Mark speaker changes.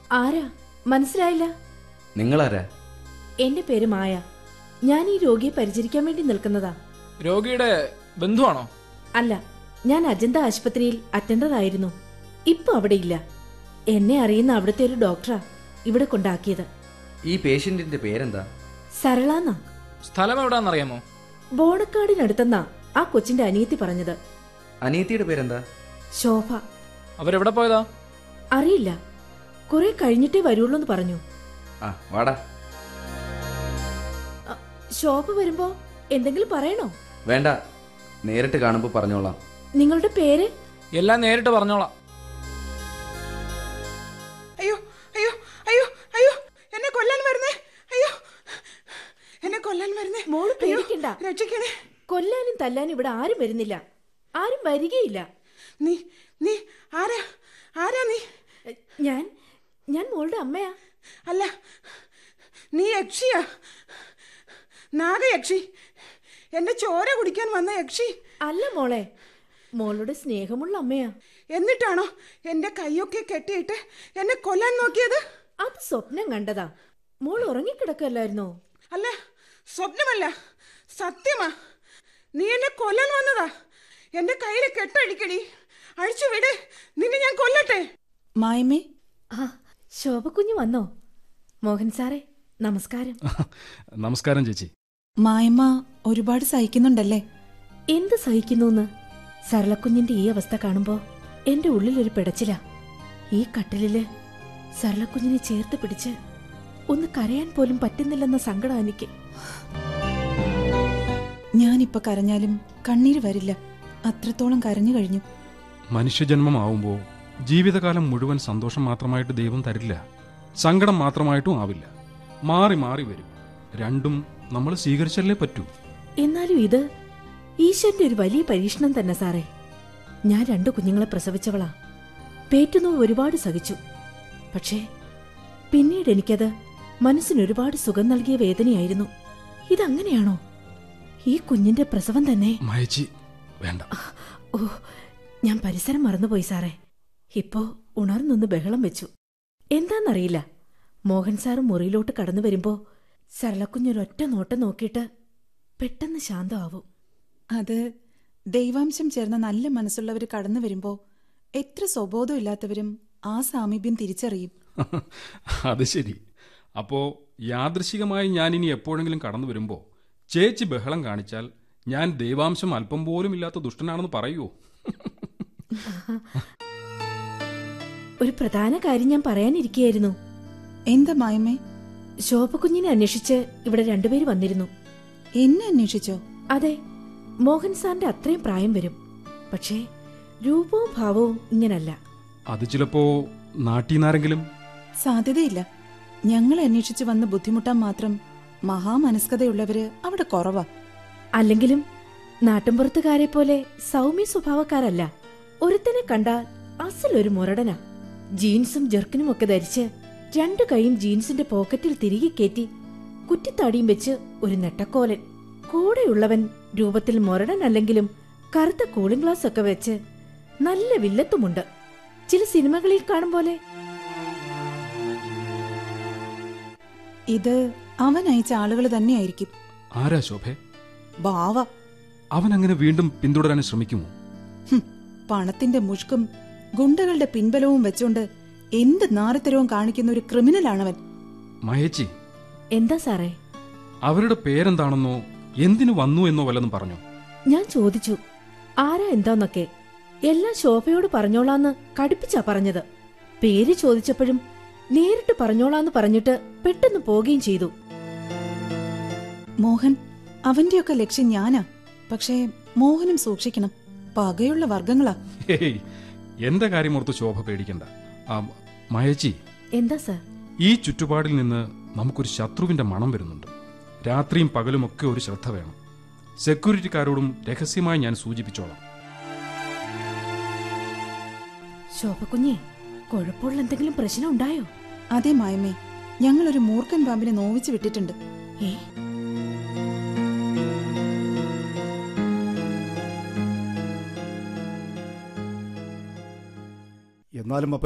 Speaker 1: ആരാ മനസ്സിലായില്ല
Speaker 2: നിങ്ങളാരാ
Speaker 1: എന്റെ പേര് മായ ഞാൻ ഈ രോഗിയെ പരിചരിക്കാൻ വേണ്ടി നിൽക്കുന്നതാ
Speaker 3: രോഗിയുടെ ബന്ധുവാണോ
Speaker 1: അല്ല ഞാൻ അജന്ത ആശുപത്രിയിൽ അറ്റൻഡർ ആയിരുന്നു ഇപ്പൊ അവിടെ ഇല്ല എന്നെ അറിയുന്ന അവിടുത്തെ ഒരു ഡോക്ടറാ ഇവിടെ കൊണ്ടാക്കിയത്
Speaker 2: ഈ പേഷ്യന്റിന്റെ പേരെന്താ
Speaker 1: സരളാന്നാ
Speaker 3: സ്ഥലം എവിടാന്നറിയാമോ
Speaker 1: ബോണക്കാടിനടുത്തെന്നാ ആ കൊച്ചിന്റെ അനിയത്തി പറഞ്ഞത്
Speaker 2: അനിയത്തിയുടെ പേരെന്താ
Speaker 1: ശോഭ
Speaker 3: അവരെവിടെ പോയതാ
Speaker 1: അറിയില്ല കുറെ കഴിഞ്ഞിട്ടേ വരുള്ളൂ എന്ന് പറഞ്ഞു
Speaker 2: ആ വാടാ
Speaker 1: അ, ശോഭ വരുമ്പോ എന്തെങ്കിലും പറയണോ
Speaker 2: വേണ്ട നേരിട്ട് കാണുമ്പോൾ പറഞ്ഞോളാം
Speaker 1: നിങ്ങളുടെ പേര്
Speaker 3: എല്ലാം നേരിട്ട് പറഞ്ഞോളാം
Speaker 4: അയ്യോ അയ്യോ അയ്യോ അയ്യോ എന്നെ കൊല്ലാൻ വരുന്നേ അയ്യോ എന്നെ കൊല്ലാൻ വരുന്നേ
Speaker 1: മോള്
Speaker 4: അയ്യോ,
Speaker 1: പേടിക്കണ്ട.
Speaker 4: രക്ഷിക്കണേ
Speaker 1: കൊല്ലാനും തല്ലാനും ഇവിടെ ആരും വരുന്നില്ല ആരും വരികയില്ല
Speaker 4: നീ നീ ആരാ ആരാ നീ
Speaker 1: എ, ഞാൻ ഞാൻ മോളുടെ അമ്മയാ
Speaker 4: അല്ല നീ യക്ഷിയാ നാഗയക്ഷി എന്റെ ചോര കുടിക്കാൻ വന്ന യക്ഷി
Speaker 1: അല്ല മോളെ മോളുടെ സ്നേഹമുള്ള അമ്മയാ
Speaker 4: എന്നിട്ടാണോ എന്റെ കൈയൊക്കെ കെട്ടിയിട്ട് എന്നെ കൊല്ലാൻ നോക്കിയത്
Speaker 1: അത് സ്വപ്നം കണ്ടതാ മോൾ ഉറങ്ങിക്കിടക്കല്ലായിരുന്നോ
Speaker 4: അല്ല സ്വപ്നമല്ല സത്യമാ നീ എന്നെ കൊല്ലാൻ വന്നതാ എന്റെ കയ്യിൽ കെട്ടഴിക്കടി അഴിച്ചു വിട് നിന്നെ ഞാൻ കൊല്ലട്ടെ
Speaker 5: മായമേ
Speaker 1: ആ ശോഭക്കുഞ്ഞ് വന്നോ മോഹൻ സാറേ നമസ്കാരം
Speaker 6: നമസ്കാരം ചേച്ചി
Speaker 5: മായമ്മ ഒരുപാട് സഹിക്കുന്നുണ്ടല്ലേ
Speaker 1: എന്ത് സഹിക്കുന്നൂന്ന് സരളക്കുഞ്ഞിന്റെ ഈ അവസ്ഥ കാണുമ്പോ എന്റെ ഉള്ളിലൊരു പിടച്ചില ഈ കട്ടിലില് സരളക്കുഞ്ഞിനെ ചേർത്ത് പിടിച്ച് ഒന്ന് കരയാൻ പോലും പറ്റുന്നില്ലെന്ന സങ്കടം എനിക്ക്
Speaker 5: ഞാനിപ്പോ കരഞ്ഞാലും കണ്ണീര് വരില്ല അത്രത്തോളം കരഞ്ഞു കഴിഞ്ഞു
Speaker 6: മനുഷ്യജന്മമാവുമ്പോൾ ജീവിതകാലം മുഴുവൻ സന്തോഷം മാത്രമായിട്ട് ദൈവം തരില്ല സങ്കടം മാത്രമായിട്ടും ആവില്ല മാറി മാറി വരും രണ്ടും നമ്മൾ സ്വീകരിച്ചല്ലേ പറ്റൂ
Speaker 1: എന്നാലും ഇത് ഈശ്വരന്റെ ഒരു വലിയ പരീക്ഷണം തന്നെ സാറേ ഞാൻ രണ്ടു കുഞ്ഞുങ്ങളെ പ്രസവിച്ചവളാ പേറ്റുനോവ് ഒരുപാട് സഹിച്ചു പക്ഷേ പിന്നീട് എനിക്കത് മനസ്സിന് ഒരുപാട് സുഖം നൽകിയ വേദനയായിരുന്നു ഇതങ്ങനെയാണോ ഈ കുഞ്ഞിന്റെ പ്രസവം തന്നെ
Speaker 6: മയച്ചി വേണ്ട
Speaker 1: ഓ ഞാൻ പരിസരം മറന്നുപോയി സാറേ ഇപ്പോ ഉണർന്നൊന്ന് ബഹളം വെച്ചു എന്താന്നറിയില്ല മോഹൻ സാറ് മുറിയിലോട്ട് കടന്നു വരുമ്പോ സരളക്കുഞ്ഞൊരൊറ്റ നോട്ടം നോക്കിയിട്ട് പെട്ടെന്ന് ശാന്തമാവും
Speaker 5: അത് ദൈവാംശം ചേർന്ന നല്ല മനസ്സുള്ളവർ കടന്നു വരുമ്പോ എത്ര സ്വബോധം ഇല്ലാത്തവരും ആ സാമീപ്യം തിരിച്ചറിയും
Speaker 6: അത് ശരി അപ്പോ യാദൃശികമായി ഞാൻ ഇനി എപ്പോഴെങ്കിലും കടന്നു വരുമ്പോ ചേച്ചി ബഹളം കാണിച്ചാൽ ഞാൻ ദൈവാംശം അല്പം പോലും ഇല്ലാത്ത ദുഷ്ടനാണെന്ന് പറയുമോ
Speaker 1: ഒരു പ്രധാന കാര്യം ഞാൻ പറയാനിരിക്കുകയായിരുന്നു
Speaker 5: എന്താ മായമ്മേ
Speaker 1: ശോഭക്കുഞ്ഞിനെ അന്വേഷിച്ച് ഇവിടെ രണ്ടുപേര് വന്നിരുന്നു
Speaker 5: എന്നെ അന്വേഷിച്ചോ
Speaker 1: അതെ മോഹൻ സാറിന്റെ അത്രയും പ്രായം വരും പക്ഷേ രൂപവും ഭാവവും ഇങ്ങനല്ല
Speaker 6: അത് ചിലപ്പോ നാട്ടീന്നാരെങ്കിലും
Speaker 5: സാധ്യതയില്ല ഞങ്ങളെ അന്വേഷിച്ച് വന്ന് ബുദ്ധിമുട്ടാൻ മാത്രം മഹാമനസ്കതയുള്ളവര് അവിടെ കുറവാ
Speaker 1: അല്ലെങ്കിലും നാട്ടിൻപുറത്തുകാരെ പോലെ സൗമ്യ സ്വഭാവക്കാരല്ല ഒരുത്തനെ കണ്ടാൽ അസലൊരു മുരടനാ ജീൻസും ജെർക്കിനും ഒക്കെ ധരിച്ച് രണ്ടു കൈയും ജീൻസിന്റെ പോക്കറ്റിൽ തിരികെ കയറ്റി കുറ്റിത്താടിയും വെച്ച് ഒരു നെട്ടക്കോലൻ കൂടെയുള്ളവൻ രൂപത്തിൽ മുരടൻ അല്ലെങ്കിലും കറുത്ത കൂളിംഗ് ഗ്ലാസ് ഒക്കെ വെച്ച് നല്ല വില്ലത്തുമുണ്ട് ചില സിനിമകളിൽ കാണും പോലെ
Speaker 5: ഇത് അവൻ അയച്ച ആളുകൾ തന്നെയായിരിക്കും
Speaker 6: ആരാ ശോഭേ
Speaker 5: ബാവ
Speaker 6: അവൻ അങ്ങനെ വീണ്ടും പിന്തുടരാൻ ശ്രമിക്കുമോ
Speaker 5: ഹും, പണത്തിന്റെ മുഷ്കും ഗുണ്ടകളുടെ പിൻബലവും വെച്ചോണ്ട് എന്ത് നാറിത്തരവും കാണിക്കുന്ന ഒരു ക്രിമിനലാണവൻ
Speaker 6: മയേച്ചി
Speaker 1: എന്താ സാറേ
Speaker 6: അവരുടെ പേരെന്താണെന്നോ എന്തിനു വന്നു എന്നോ വല്ലതും പറഞ്ഞു
Speaker 1: ഞാൻ ചോദിച്ചു ആരാ എന്താന്നൊക്കെ എല്ലാം ശോഭയോട് പറഞ്ഞോളാന്ന് കടുപ്പിച്ചാ പറഞ്ഞത് പേര് ചോദിച്ചപ്പോഴും നേരിട്ട് പറഞ്ഞോളാന്ന് പറഞ്ഞിട്ട് പെട്ടെന്ന് പോവുകയും ചെയ്തു
Speaker 5: മോഹൻ അവന്റെയൊക്കെ ലക്ഷ്യം ഞാനാ പക്ഷേ മോഹനും സൂക്ഷിക്കണം പകയുള്ള വർഗങ്ങളാ
Speaker 6: ഹേയ് എന്റെ കാര്യമോർത്ത് ശോഭ പേടിക്കണ്ട ആ, മയേച്ചി
Speaker 1: എന്താ സാർ
Speaker 6: ഈ ചുറ്റുപാടിൽ നിന്ന് നമുക്കൊരു ശത്രുവിന്റെ മണം വരുന്നുണ്ട് രാത്രിയും പകലുമൊക്കെ ഒരു ശ്രദ്ധ വേണം സെക്യൂരിറ്റിക്കാരോടും രഹസ്യമായി ഞാൻ സൂചിപ്പിച്ചോളാം
Speaker 1: ശോഭക്കുഞ്ഞെ കുഴപ്പമുള്ള എന്തെങ്കിലും പ്രശ്നം ഉണ്ടായോ
Speaker 5: അതേ മായമേ ഞങ്ങളൊരു മൂർഖൻ പാമ്പിനെ നോവിച്ചു വിട്ടിട്ടുണ്ട്
Speaker 1: ഏ
Speaker 7: എന്നാലും അപ്പൊ